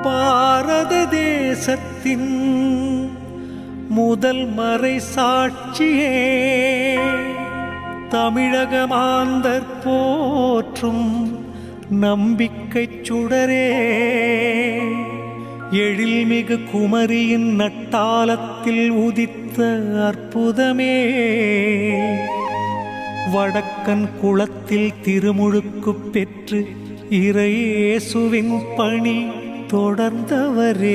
பாரத தேசத்தின் முதல் மறை சாட்சியே தமிழக மாந்தர் போற்றும் நம்பிக்கை சுடரே எழில்மிகு குமரியின் நட்டாலத்தில் உதித்த அற்புதமே வடக்கன் குளத்தில் திருமுழுக்கு பெற்று இறையேசுவின் பணி தொடர்ந்தவரே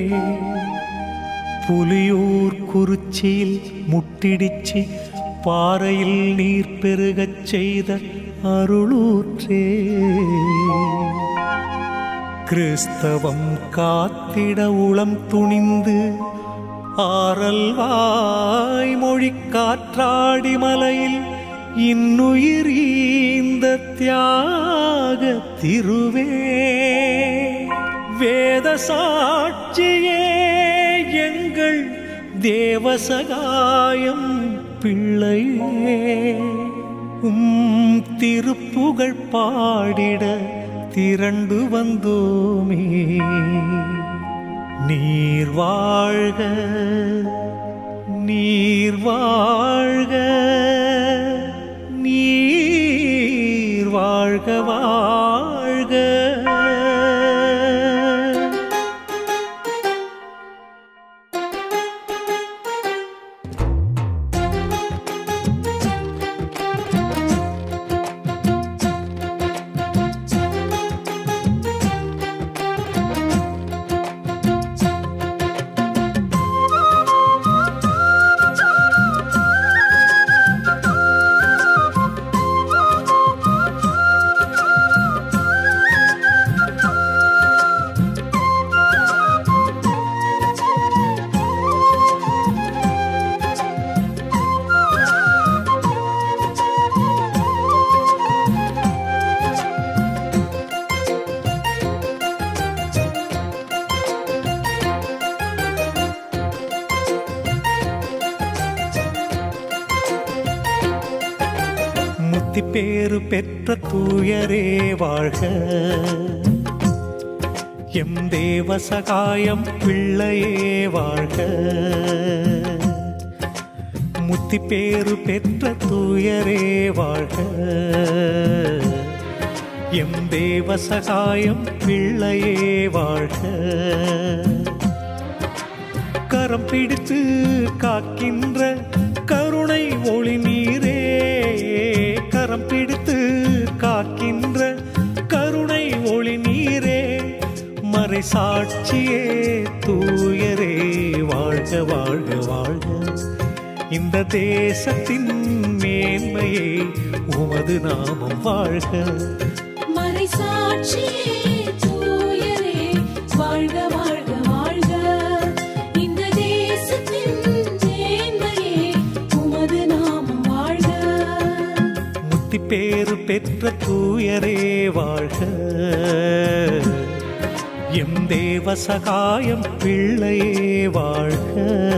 புலியூர் குறிச்சியில் முட்டிடிச்சு பாறையில் நீர் பெருகச் செய்த அருளூற்றே கிறிஸ்தவம் காத்திட உளம் துணிந்து ஆரல் வாய்மொழி காற்றாடி மலையில் இன்னுயிர் ஈந்த தியாக திருவே வேத சாட்சியே எங்கள் தேவசகாயம் பிள்ளையே உம் திருப்புகழ் பாடிட திரண்டு வந்தோமே நீர் வாழ்க நீர் வாழ்க நீர் வாழ்க வாழ்க முத்தி பேறு பெற்ற தூயரே வாழ்க எம் தேவ சகாயம் பிள்ளையே வாழ்க முத்தி பேறு பெற்ற தூயரே வாழ்க எம் தேவ சகாயம் பிள்ளையே வாழ்க கரம் பிடித்து காக்கின்ற கருணை ஒளி நீரே கரம் பிடித்து காக்கின்ற கருணை ஒளி நீரே மறை சாட்சியே தூயரே வாழ்க வாழ்க வாழ்க இந்த தேசத்தின் மேன்மையே உமது நாமம் வாழ்க மறை சாட்சியே தூயரே வாழ்க வாழ்க வாழ்க இந்த தேசத்தின் மேன்மையே உமது நாமம் வாழ்க முத்தி பேறு பெற்ற தூயரே வாழ்க எம் தேவ சகாயம் பிள்ளையே வாழ்க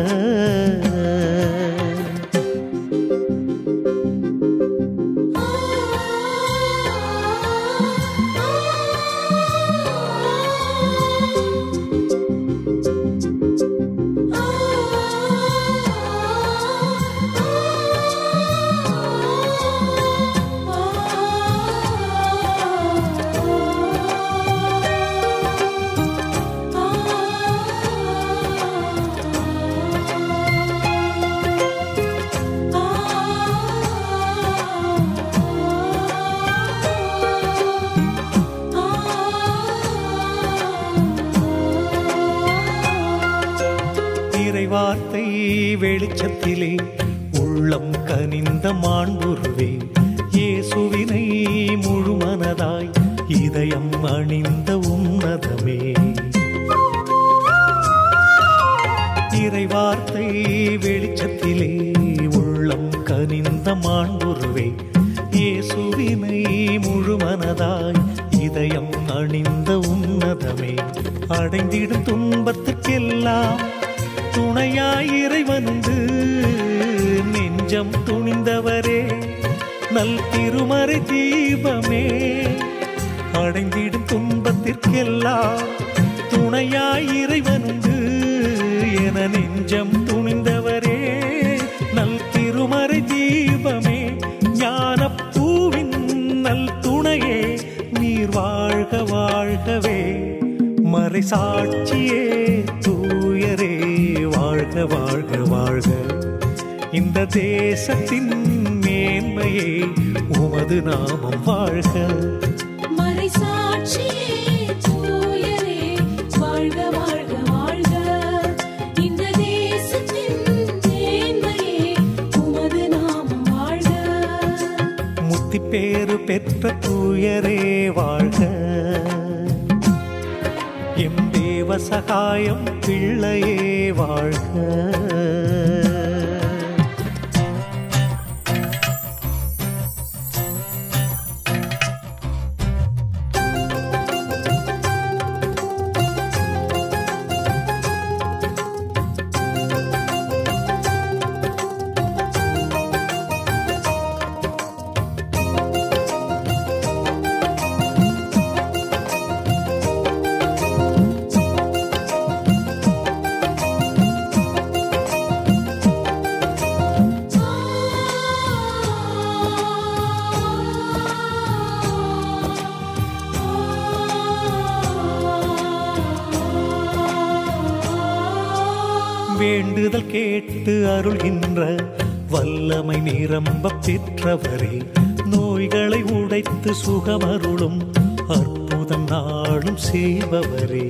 இறைவார்த்தை வெளிச்சத்திலே உள்ளம் கனிந்த மாண்புருவே இயேசுவினை முழுமனதாய் இதயம் அணிந்த உன்னதமே இறைவார்த்தை வெளிச்சத்திலே உள்ளம் கனிந்த மாண்புருவே இயேசுவினை முழுமனதாய் இதயம் அணிந்த உன்னதமே அடைந்திடும் துன்பத்துக்கெல்லாம் துணையாய் இறைவனுண்டு நெஞ்சம் துணிந்தவரே நல் திருமறை தீபமே அடைந்திடும் துன்பத்திற்கெல்லாம் துணையாய் இறைவனுண்டு என நெஞ்சம் துணிந்தவரே நல் திருமறை தீபமே ஞானப்பூவின் நல் துணையே நீர் வாழ்க வாழ்கவே மறை சாட்சியே தூயரே வாழ்க வாழ்க வாழ்க இந்த தேசத்தின் மேன்மையே உமது நாமம் வாழ்க மறைசாட்சியே தூயரே வாழ்க வாழ்க வாழ்க இந்த தேசத்தின் மேன்மையே உமது நாமம் வாழ்க முத்திப்பேறு பெற்ற தூயரே வாழ்க எம் தேவ சகாயம் பிள்ளையே வாழ்க வேண்டுதல் கேட்டு அருள்கின்ற வல்லமை நிரம்ப பெற்றவரே நோய்களை உடைத்து சுகமருளும் அற்புதம் நாளும் செய்பவரே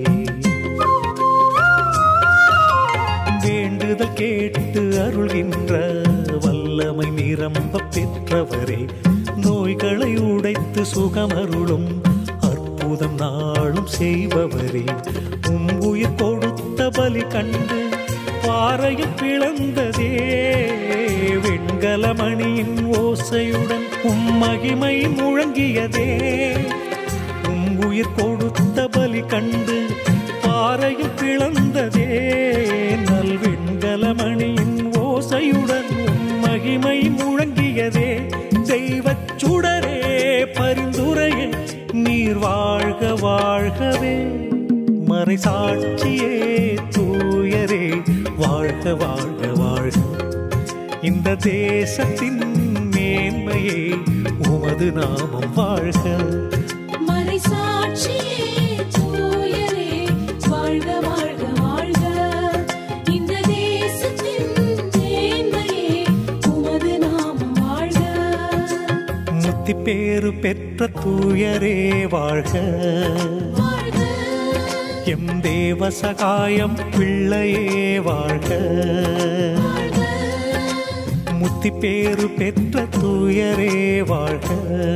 வேண்டுதல் கேட்டு அருள்கின்ற வல்லமை நிரம்ப பெற்றவரே நோய்களை உடைத்து சுகமருளும் அற்புதம் நாளும் செய்பவரே உம் உயிர் கொடுத்த பலி கண்டு பாறையில் பிளந்ததே வெண்கலமணியின் ஓசையுடன் உம் மகிமை முழங்கியதே உம் உயிர் கொடுத்த பலி கண்டு பாறையில் பிளந்ததே நல் வெண்கலமணியின் ஓசையுடன் உம் மகிமை முழங்கியதே தெய்வச் சுடரே பரிந்துரையே நீர் வாழ்க வாழ்கவே மறை சாட்சியே தூயரே வாழ்க வாழ்க வாழ்க இந்த தேசத்தின் மேன்மையே உமது நாமம் வாழ்க மறைசாட்சியே தூயரே வாழ்க வாழ்க வாழ்க இந்த தேசத்தின் மேன்மையே உமது நாமம் வாழ்க முத்தி பேறு பெற்ற தூயரே வாழ்க வாழ்க எம் தேவ சகாயம் பிள்ளையே வாழ்க வாழ்க முத்தி பேறு பெற்ற தூயரே வாழ்க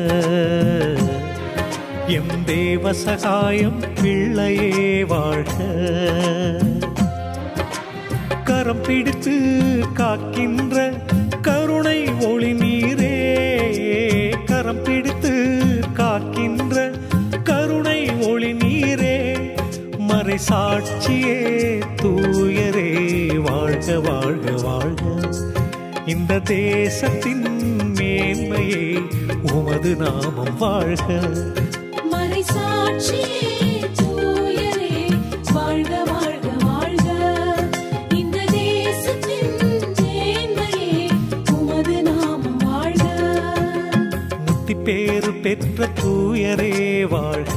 எம் தேவ சகாயம் பிள்ளையே வாழ்க கரம் பிடித்து காக்கின்ற கருணை ஒளி நீரே கரம் பிடித்து காக்கின்ற கருணை ஒளி நீரே மறை சாட்சியே தூயரே வாழ்க வாழ்க வாழ்க இந்த தேசத்தின் மேன்மையே உமது நாமம் வாழ்க மறைசாட்சியே தூயரே வாழ்க வாழ்க வாழ்க இந்த தேசத்தின் மேன்மையே உமது நாமம் வாழ்க முத்தி பேறு பெற்ற தூயரே வாழ்க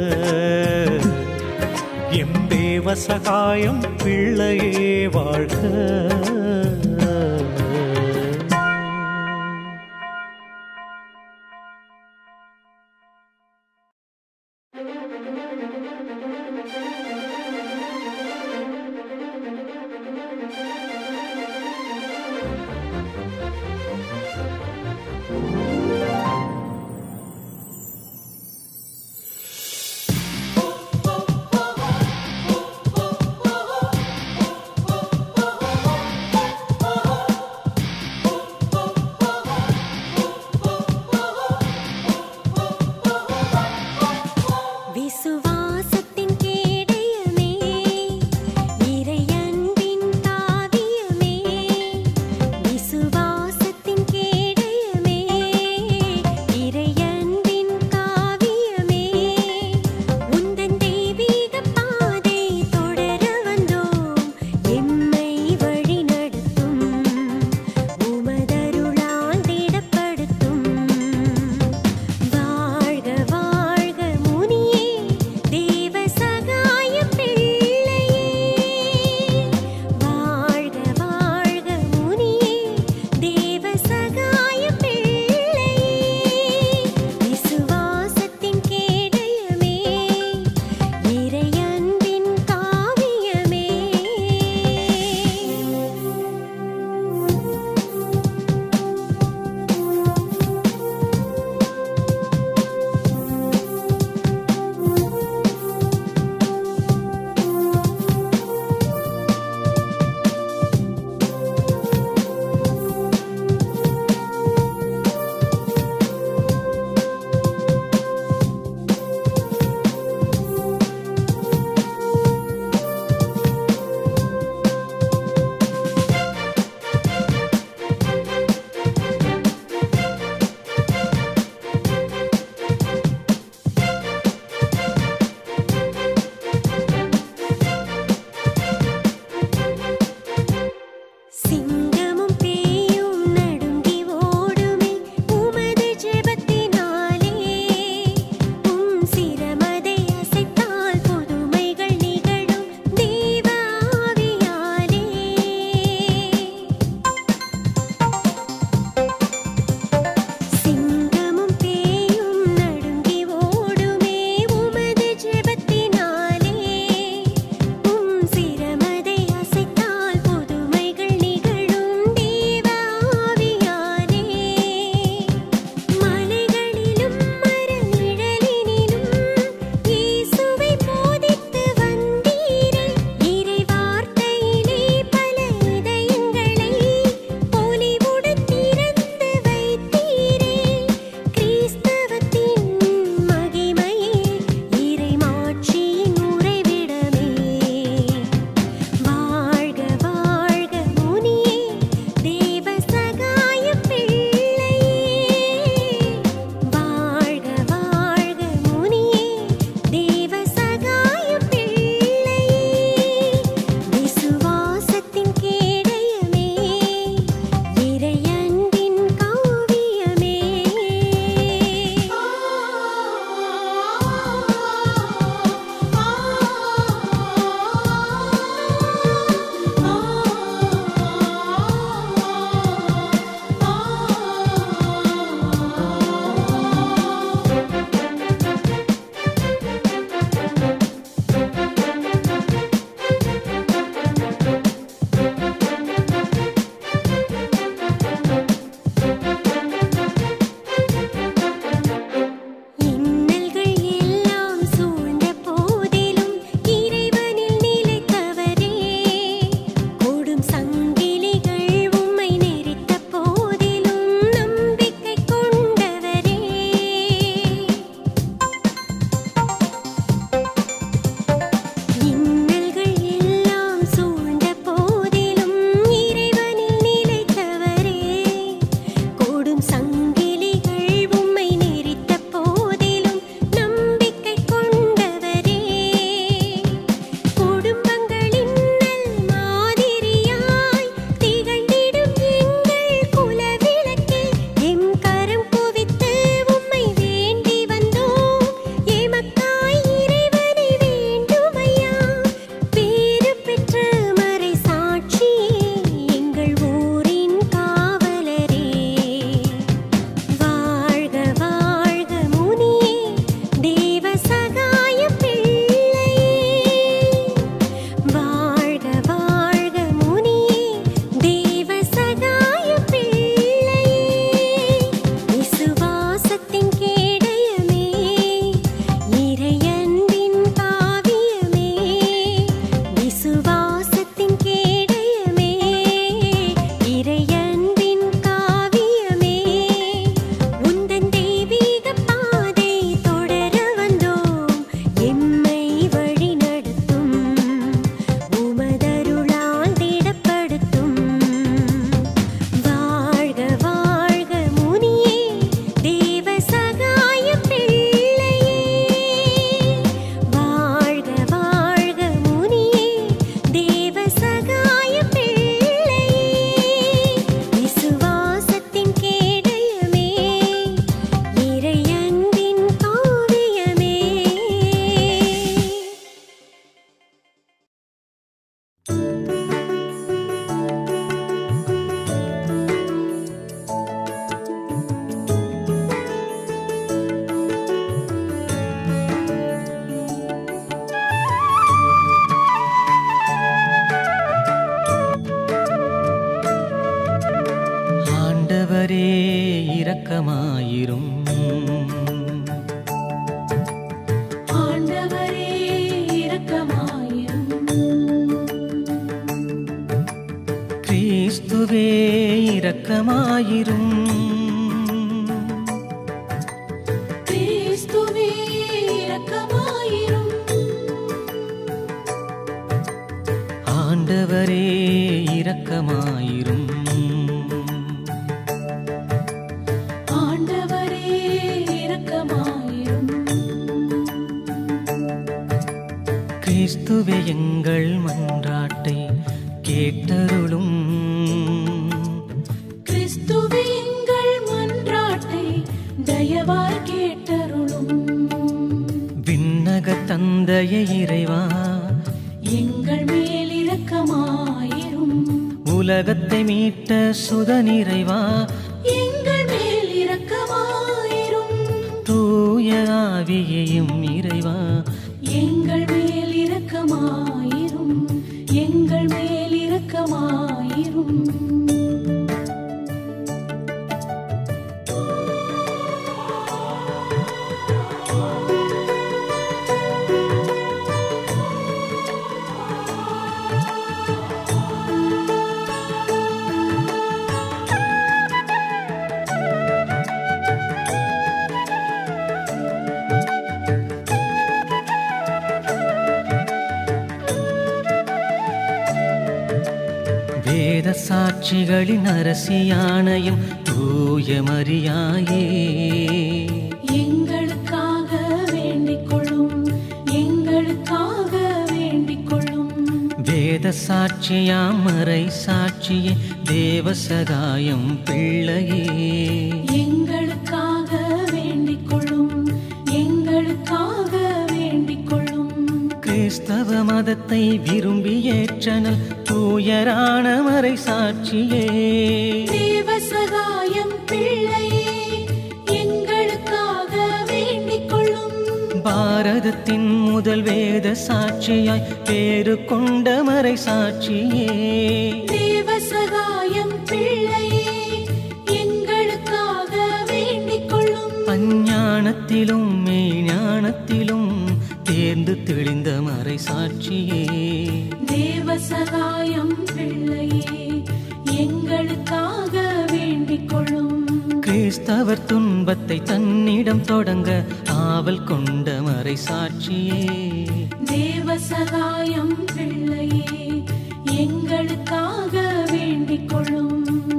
எம் தேவ சகாயம் பிள்ளையே வாழ்க விசுவாசத்தின் கேடயமே இறையன்பின் காவியமே விசுவாசத்தின் கேடயமே இரக்கமாயிரும் ஆண்டவரே இரக்கமாயிரும் கிறிஸ்துவே இரக்கமாயிரும் கிறிஸ்துவே இரக்கமாயிரும் ஆண்டவரே இரக்கமாயிரும் ஆண்டவரே இரக்கமாயிரும் கிறிஸ்துவே எங்கள் மன்றாட்டை கேட்டருளும் கிறிஸ்துவே எங்கள் மன்றாட்டை தயவாய் கேட்டருளும் விண்ணக தந்தைய இறைவா எங்கள் மேல் இரக்கமாயிரும் உலகத்தை மீட்ட சுதனிறைவா எங்கள் மேல் இரக்கமாயிரும் தூய ஆவியையும் இறைவா எங்கள் மேல் இரக்கமாயிரும் எங்கள் மேல் இரக்கமாயிரும் வேத சாட்சிகளின் அரசியானையும் தூய மரியாயே எங்களுக்காக வேண்டிக் கொள்ளும் எங்களுக்காக வேண்டிக் கொள்ளும் வேத சாட்சியாம் மறை சாட்சியே தேவ சகாயம் பிள்ளையே எங்களுக்காக வேண்டிக் கொள்ளும் எங்களுக்காக வேண்டிக் கொள்ளும் கிறிஸ்தவ மதத்தை விரும்பி ஏற்றனல் தூயரான மறை சாட்சியே தேவ சகாயம் பிள்ளையே எங்களுக்காக வேண்டிக் கொள்ளும் பாரதத்தின் முதல் வேத சாட்சியாய் பேரு கொண்ட மறை சாட்சியே தேவ சகாயம் பிள்ளையே எங்களுக்காக வேண்டிக் கொள்ளும் அஞ்ஞானத்திலும் மெய்ஞானத்திலும் தேர்ந்து தெளிந்த மறை சாட்சியே தேவ சகாயம் பிள்ளையே எங்களுக்காக வேண்டிக் கொள்ளும் கிறிஸ்தவர் துன்பத்தை தன்னிடம் தொடங்க ஆவல் கொண்ட மறை சாட்சியே தேவ சகாயம் பிள்ளையே எங்களுக்காக வேண்டிக் கொள்ளும்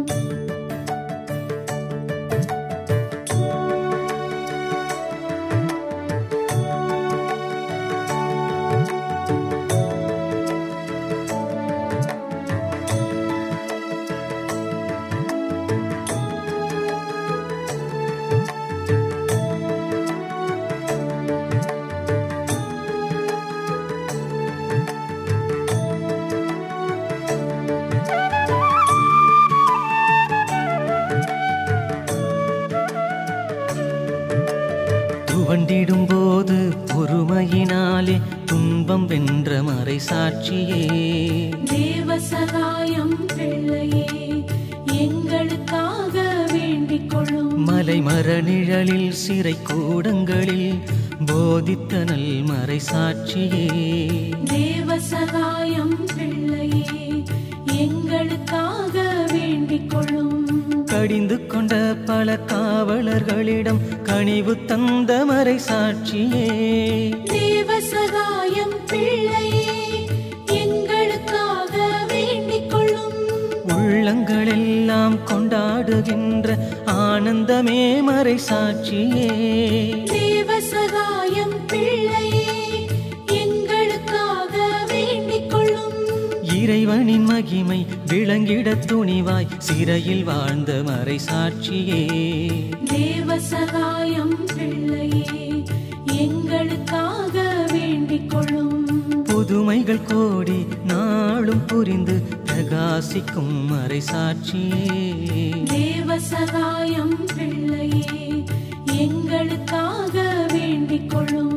துவண்டிடும் போது பொறுமையினாலே துன்பம் வென்ற மறை சாட்சியே தேவ சகாயம் பிள்ளையே எங்களுக்காக வேண்டிக் கொள்ளும் மலை மரநிழலில் சிறை கூடங்களில் போதித்த நல் மறை சாட்சியே தேவ சகாயம் பிள்ளையே எங்களுக்காக வேண்டிக் கொள்ளும் கடிந்து கொண்ட பல காவலர்களிடம் கனிவு தந்த மறை சாட்சியே தேவ சகாயம் பிள்ளையே எங்களுக்காக வேண்டிக் கொள்ளும் உள்ளங்களெல்லாம் கொண்டாடுகின்ற ஆனந்தமே மறை சாட்சியே தேவ சகாயம் பிள்ளையே எங்களுக்காக வேண்டிக் கொள்ளும் இறைவனின் மகிமை விளங்கிட துணிவாய் சிறையில் வாழ்ந்த மறை சாட்சியே தேவ சகாயம் பிள்ளையே எங்களுக்காக வேண்டிக் கொள்ளும் புதுமைகள் கோடி நாளும் புரிந்து பிரகாசிக்கும் மறை சாட்சியே தேவ சகாயம் பிள்ளையே எங்களுக்காக வேண்டிக் கொள்ளும்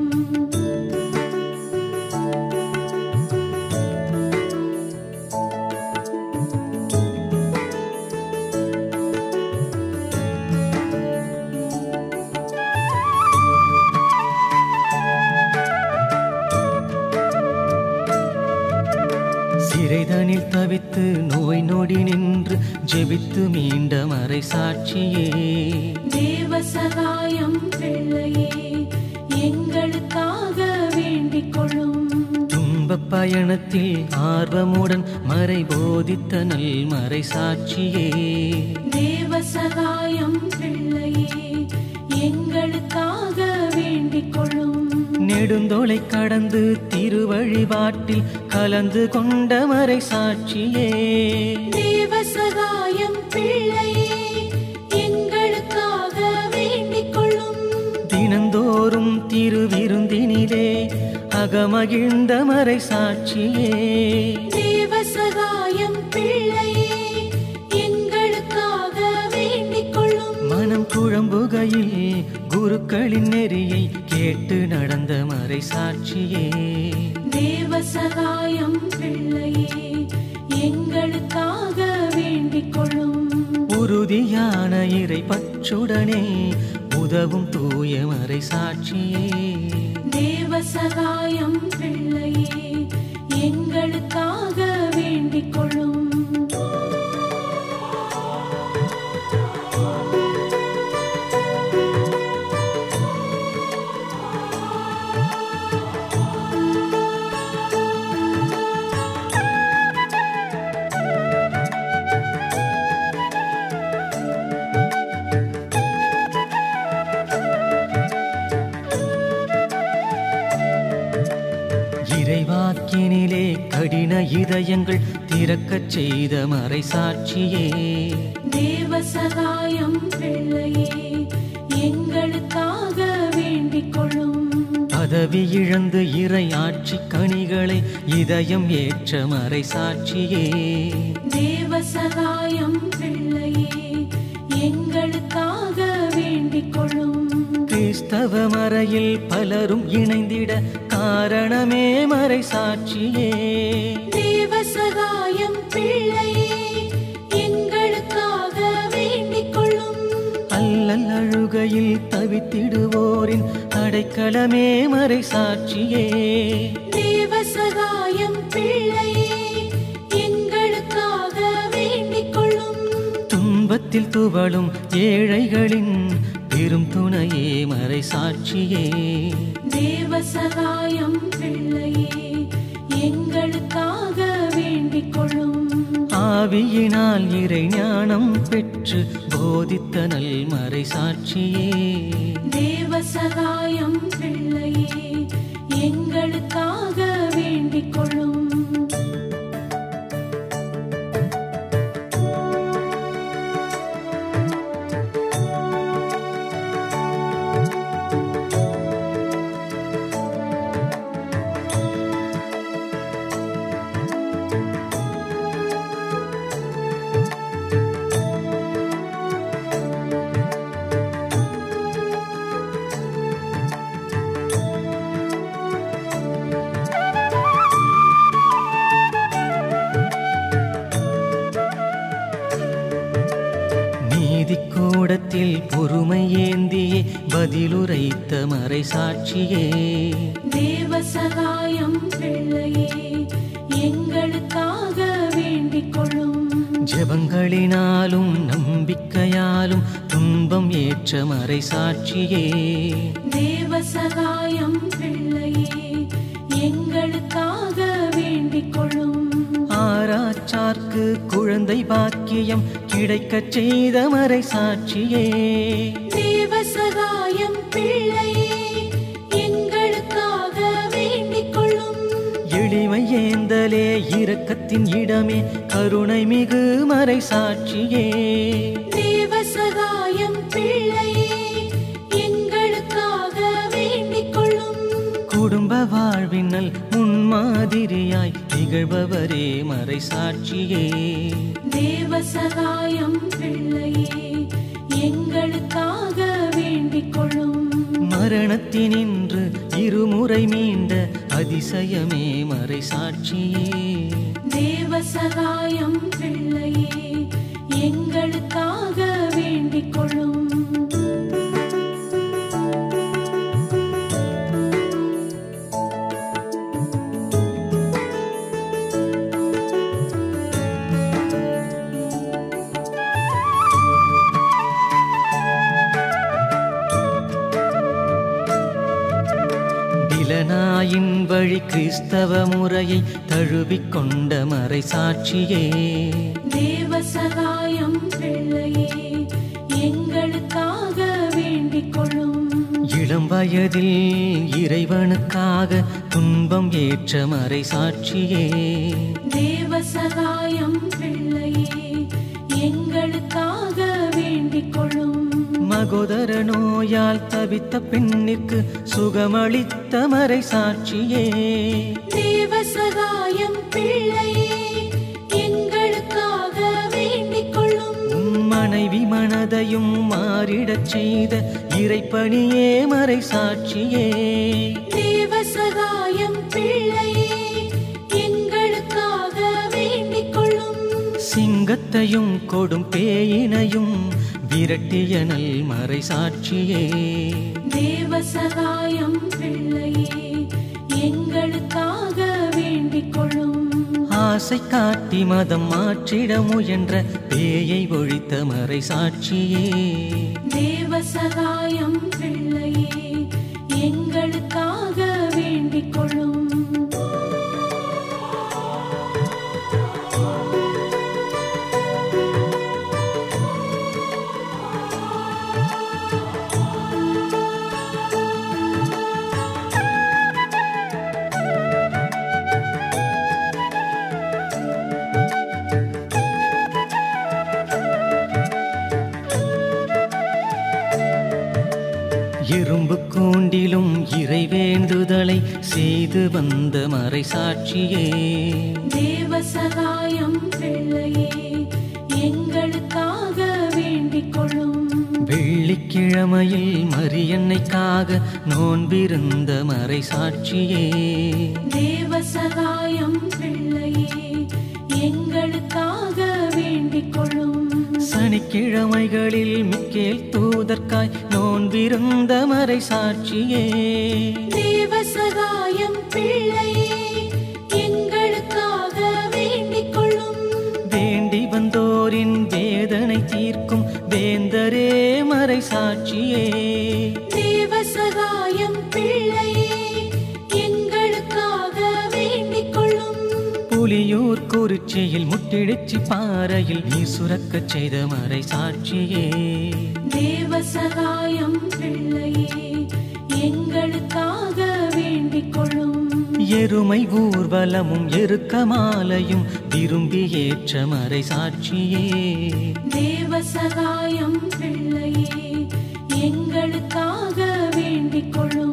இறைதனில் தவித்து நோய் நொடி நின்று ஜெபித்து மீண்ட மறை சாட்சியே தேவ சகாயம் பிள்ளையே எங்களுக்காக வேண்டிக் கொள்ளும் துன்பப் பயணத்தில் ஆர்வமுடன் மறை போதித்த நல் மறை சாட்சியே தேவ சகாயம் பிள்ளையே எங்களுக்காக வேண்டிக் கொள்ளும் நெடுந்தோலை கடந்து திருவழிபாட்டில் கலந்து கொண்ட மறை சாட்சியே தேவ சகாயம் பிள்ளையே எங்களுக்காக வேண்டிக் கொள்ளும் தினந்தோறும் திருவிருந்தினிலே அகமகிழ்ந்த மறை சாட்சியே தேவ சகாயம் பிள்ளையே எங்களுக்காக வேண்டிக் கொள்ளும் மனம் குழம்புகையில் குருக்களின் நெறியை கேட்டு நடந்த மறை சாட்சியே தேவ சகாயம் பிள்ளையே எங்களுக்காக வேண்டிக் கொள்ளும் உறுதியான இறை பற்றுடனே உதவும் தூய மறை சாட்சியே தேவ சகாயம் பிள்ளையே எங்களுக்காக வேண்டிக் கொள்ளும் இறைவாக்கினிலே கடின இதயங்கள் திறக்கச் செய்த மறை சாட்சியே தேவ சகாயம் பிள்ளையே எங்களுக்காக வேண்டிக் கொள்ளும் பதவி இழந்து இறை ஆட்சி கனிகளை இதயம் ஏற்ற மறை சாட்சியே தேவ சகாயம் பிள்ளையே எங்களுக்காக வேண்டிக் கொள்ளும் கிறிஸ்தவ மறையில் பலரும் இணைந்திட காரணமே மறை சாட்சியே தேவ சகாயம் பிள்ளையே எங்களுக்காக வேண்டிக் கொள்ளும் அல்லல் அழுகையில் தவித்திடுவோரின் அடைக்கலமே மறை சாட்சியே தேவ சகாயம் பிள்ளையே எங்களுக்காக வேண்டிக் கொள்ளும் துன்பத்தில் துவளும் ஏழைகளின் பெரும் துணையே மறை சாட்சியே தேவ சகாயம் பிள்ளையே எங்களுக்காக வேண்டிக் கொள்ளும் ஆவியினால் இறை ஞானம் பெற்று போதித்த நல் மறை சாட்சியே தேவ சகாயம் பிள்ளையே எங்களுக்காக வேண்டிக் கொள்ளும் நீதிக்கூடத்தில் பொறுமை ஏந்தியே பதிலுரைத்த மறை சாட்சியே தேவ சகாயம் பிள்ளையே எங்களுக்காக வேண்டிக் கொள்ளும் ஜெபங்களினாலும் நம்பிக்கையாலும் துன்பம் ஏற்ற மறை சாட்சியே தேவ சகாயம் பிள்ளையே எங்களுக்காக வேண்டிக் கொள்ளும் ஆராச்சார்க்கு குழந்தை பாக்கியம் கிடைக்கச் செய்த மறை சாட்சியே தேவ சகாயம் பிள்ளையே எங்களுக்காக வேண்டிக் கொள்ளும் எளிமை ஏந்தலே இரக்கத்தின் இடமே கருணை மிகு மறை சாட்சியே தேவ சகாயம் பிள்ளையே எங்களுக்காக வேண்டிக் கொள்ளும் குடும்ப வாழ்வினல் முன்மாதிரியாய் திகழ்பவரே மறை சாட்சியே தேவ சகாயம் பிள்ளையே எங்களுக்காக வேண்டிக் கொள்ளும் மரணத்தினின்று இருமுறை மீண்ட அதிசயமே மறை சாட்சியே தேவ சகாயம் பிள்ளையே எங்களுக்காக வேண்டிக் கொள்ளும் வழி கிறிஸ்தவ முறையை தழுவிக்கொண்ட மறை சாட்சியே தேவ சகாயம் பிள்ளையே எங்களுக்காக வேண்டிக் கொள்ளும் இளம் வயதில் இறைவனுக்காக துன்பம் ஏற்ற மறை சாட்சியே தேவ சகாயம் பிள்ளையே எங்களுக்காக வேண்டிக் கொள்ளும் மகோதர நோயால் தவித்த பெண்ணிற்கு சுகமளித்த மறை சாட்சியே தேவ சகாயம் பிள்ளையே எங்களுக்காக வேண்டிக் கொள்ளும் உன் மனைவி மனதையும் மாறிடச் செய்த இறைப்பணியே மறை சாட்சியே தேவ சகாயம் பிள்ளையே எங்களுக்காக வேண்டிக் கொள்ளும் சிங்கத்தையும் கொடும் பேயினையும் விரட்டிய நல் மறை சாட்சியே தேவ சகாயம் பிள்ளையே எங்களுக்காக வேண்டிக் கொள்ளும் ஆசை காட்டி மதம் மாற்றிட முயன்ற பேயை ஒழித்த மறை சாட்சியே தேவ சகாயம் பிள்ளையே எங்களுக்காக வேண்டிக் கொள்ளும் இரும்பு கூண்டிலும் இறை வேண்டுதலை செய்து வந்த மறை சாட்சியே தேவ சகாயம் பிள்ளையே எங்களுக்காக வேண்டிக் கொள்ளும் வெள்ளிக்கிழமையில் மரியன்னைக்காக நோன்பிருந்த மறை சாட்சியே தேவ சகாயம் பிள்ளையே எங்களுக்காக வேண்டிக் கொள்ளும் சனிக்கிழமைகளில் மிக்கேல் தூதற்காய் நோன்பிருந்த மறை சாட்சியே தேவ சகாயம் பிள்ளையே எங்களுக்காக வேண்டிக் கொள்ளும் வேண்டி வந்தோரின் வேதனை தீர்க்கும் வேந்தரே மறை சாட்சியே தேவ சகாயம் பிள்ளையே எங்களுக்காக வேண்டிக் கொள்ளும் புலியூர் குறிச்சியில் முட்டிடிச்சி பாறையில் நீர் சுரக்கச் செய்த மறை சாட்சியே தேவ சகாயம் பிள்ளையே எங்களுக்காக வேண்டிக் கொள்ளும் எருமை ஊர்வலமும் எருக்கமாலையும் விரும்பி ஏற்ற மறை சாட்சியே தேவ சகாயம் பிள்ளையே எங்களுக்காக வேண்டிக் கொள்ளும்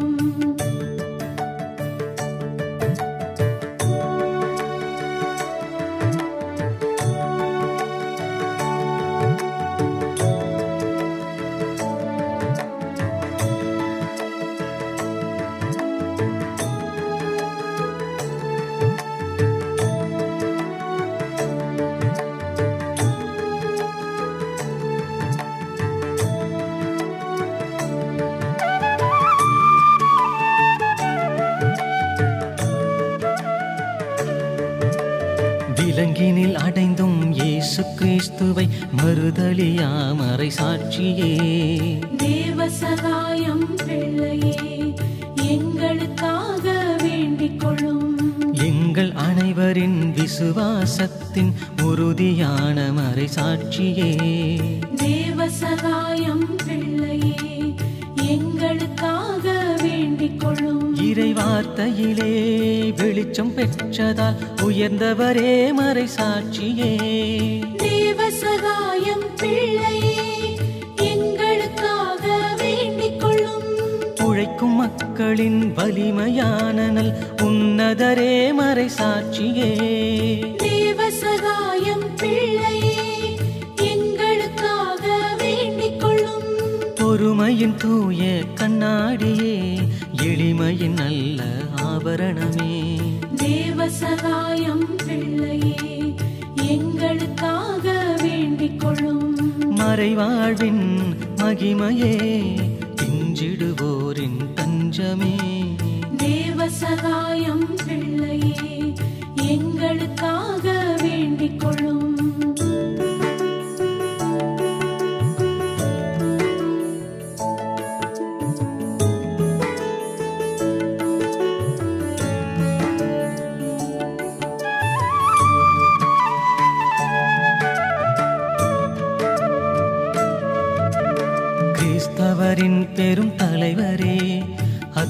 விலங்கினில் அடைந்தும் இயேசு கிறிஸ்துவை மறுதலியா மறை சாட்சியே தேவ சகாயம் பிள்ளையே எங்களுக்காக வேண்டிக் கொள்ளும் எங்கள் அனைவரின் விசுவாசத்தின் உறுதியான மறை சாட்சியே தேவ சகாயம் பிள்ளையே எங்களுக்காக வேண்டிக் கொள்ளும் இறை வார்த்தையிலே வெளிச்சம் பெற்றதால் உயர்ந்தவரே மறை சாட்சியே தேவ சகாயம் பிள்ளையே எங்களுக்காக வேண்டிக் கொள்ளும் உழைக்கும் மக்களின் வலிமையான நல் உன்னதரே மறை சாட்சியே தேவ சகாயம் பிள்ளையே எங்களுக்காக வேண்டிக் கொள்ளும் பொறுமையின் தூய கண்ணாடியே எளிமையின் நல்ல ஆபரணமே தேவ சகாயம் பிள்ளையே எங்களுக்காக வேண்டிக் கொள்ளும் மறைவாழ்வின் மகிமையே பிஞ்சிடுவோரின் தஞ்சமே தேவ சகாயம் பிள்ளையே எங்களுக்காக வேண்டிக் கொள்ளும்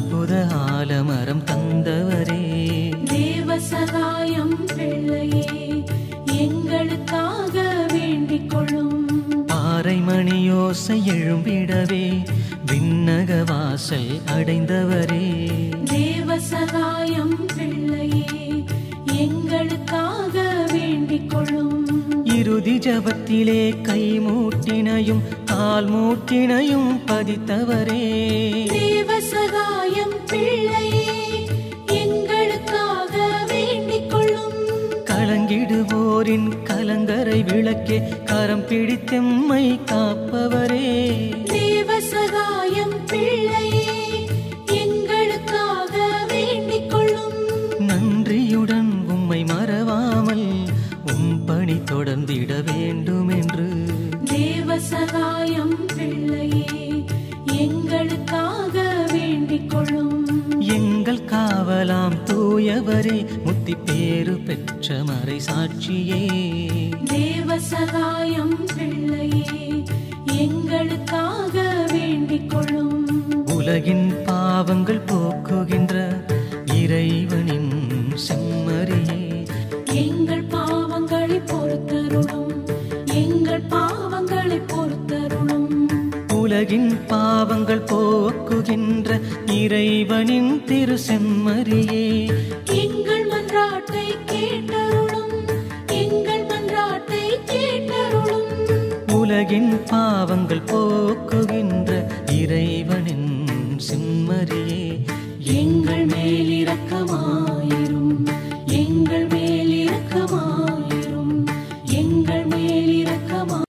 அற்புத ஆலமரம் தந்தவரே தேவ சகாயம் பிள்ளையே எங்களுக்காக வேண்டிக் கொள்ளும் பாறை மணியோசை எழும்பிடவே விண்ணக வாசல் அடைந்தவரே தேவ சகாயம் பிள்ளையே எங்களுக்காக வேண்டிக் கொள்ளும் இறுதி ஜபத்திலே கை மூட்டினையும் கால் மூட்டினையும் பதித்தவரே தேவ சகாயம் பிள்ளையே எங்களுக்காக வேண்டிக் கொள்ளும் கலங்கிடுவோரின் கலங்கரை விளக்கே கரம் பிடித்தெம்மை காப்பவரே தேவ சகாயம் பிள்ளையே எங்களுக்காக வேண்டிக் கொள்ளும் நன்றியுடன் உம்மை மறவாமல் உம் பணி தொடர்ந்திட வேண்டும் என்று தேவ சகாயம் பிள்ளையே எங்களுக்காக வேண்டிக் கொள்ளும் எங்கள் காவலாம் தூயவரே முத்தி பேறு பெற்ற மறை சாட்சியே தேவ சகாயம் பிள்ளையே எங்களுக்காக வேண்டிக் கொள்ளும் உலகின் பாவங்கள் போக்குகின்ற இறைவனின் செம்மறியே எங்கள் பாவங்களை பொறுத்தருளும் எங்கள் பாவங்களை பொறுத்தருளும் உலகின் பாவங்கள் போக்குகின்ற இறைவனின் திரு செம்மறியே எங்கள் மன்றாட்டை கேட்டருளும் எங்கள் மன்றாட்டை கேட்டருளும் உலகின் பாவங்கள் போக்குகின்ற இறைவனின் செம்மறியே எங்கள் மேல் இரக்கமாயிரும் எங்கள் மேல் இரக்கமாயிரும் எங்கள் மேல் இரக்கமா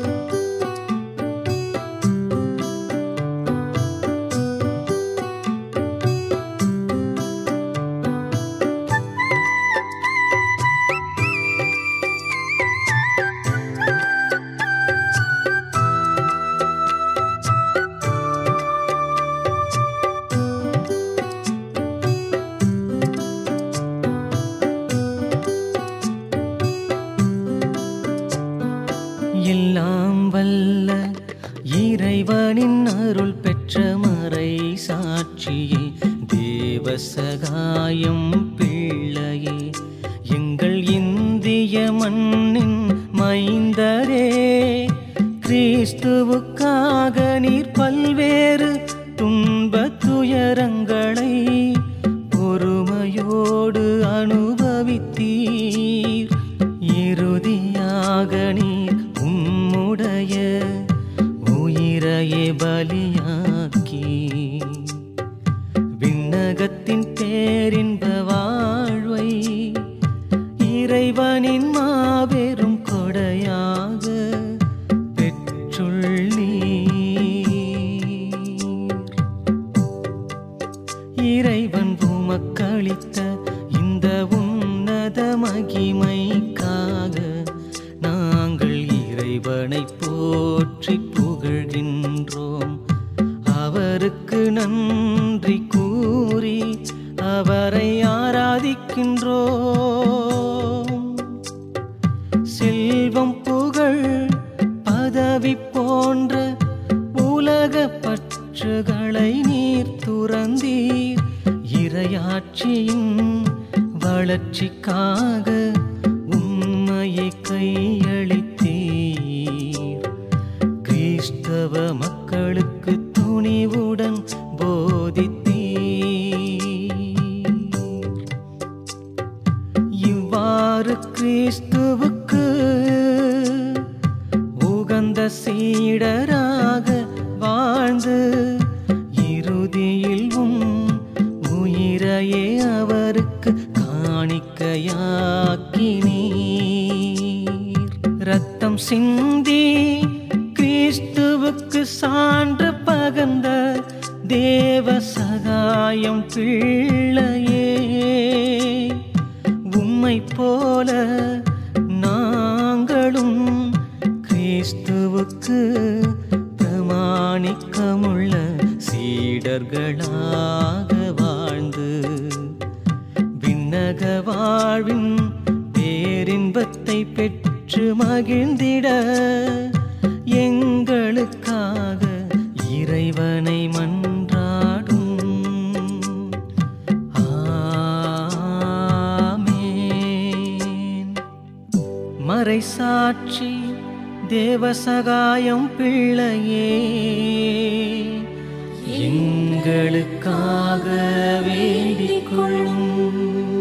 எல்லாம் வல்ல இறைவனின் அருள் பெற்ற மறை சாட்சியே தேவ சகாயம் பிள்ளையே எங்கள் இந்திய மண்ணின் மைந்தரே கிறிஸ்துவுக்காக நீர் பல்வேறு துன்ப துயரங்களை பொறுமையோடு அனுபவித்தீர் இறுதியாக நீர் உம்முடைய உயிரையே பலியாக்கி விண்ணகத்தின் பேரின்ப வாழ்வை இறைவனின் மாபெரும் கொடையாக பெற்றுள்ளீர் இறைவன் உமக்களித்த இந்த உன்னத மகிமைக்காக நாங்கள் இறைவனை போற்றி புகழ்கின்றோம் அவருக்கு நன்றி கூறி அவரை ஆராதிக்கின்றோம் செல்வம் புகழ் பதவி போன்ற உலக பற்றுகளை நீர் துறந்தீர் இரையாட்சியின் வளர்ச்சிக்காக உண்மையை கையளித்தீர் கிறிஸ்தவ மக்களுக்கு துணிவுடன் போதித்தீர் இவ்வாறு கிறிஸ்துவுக்கு உகந்த சீடராக வாழ்ந்து இறுதியில் உம் உயிரையே அவருக்கு காணிக்கையாக்கினீர் ரத்தம் சிந்தி கிறிஸ்துவுக்கு சான்று பகந்த தேவ சகாயம் பிள்ளையே உம்மை போல நாங்களும் கிறிஸ்துவுக்கு பிரமாணிக்கமுள்ள சீடர்களாக வாழ்ந்து விண்ணக வாழ்வின் பேரின்பத்தை பெற்று மகிழ்ந்திட எங்களுக்காக இறைவனை மன்றாடும் மறைசாட்சி தேவசகாயம் பிள்ளையே எங்களுக்காக வேண்டிக் கொள்ளும்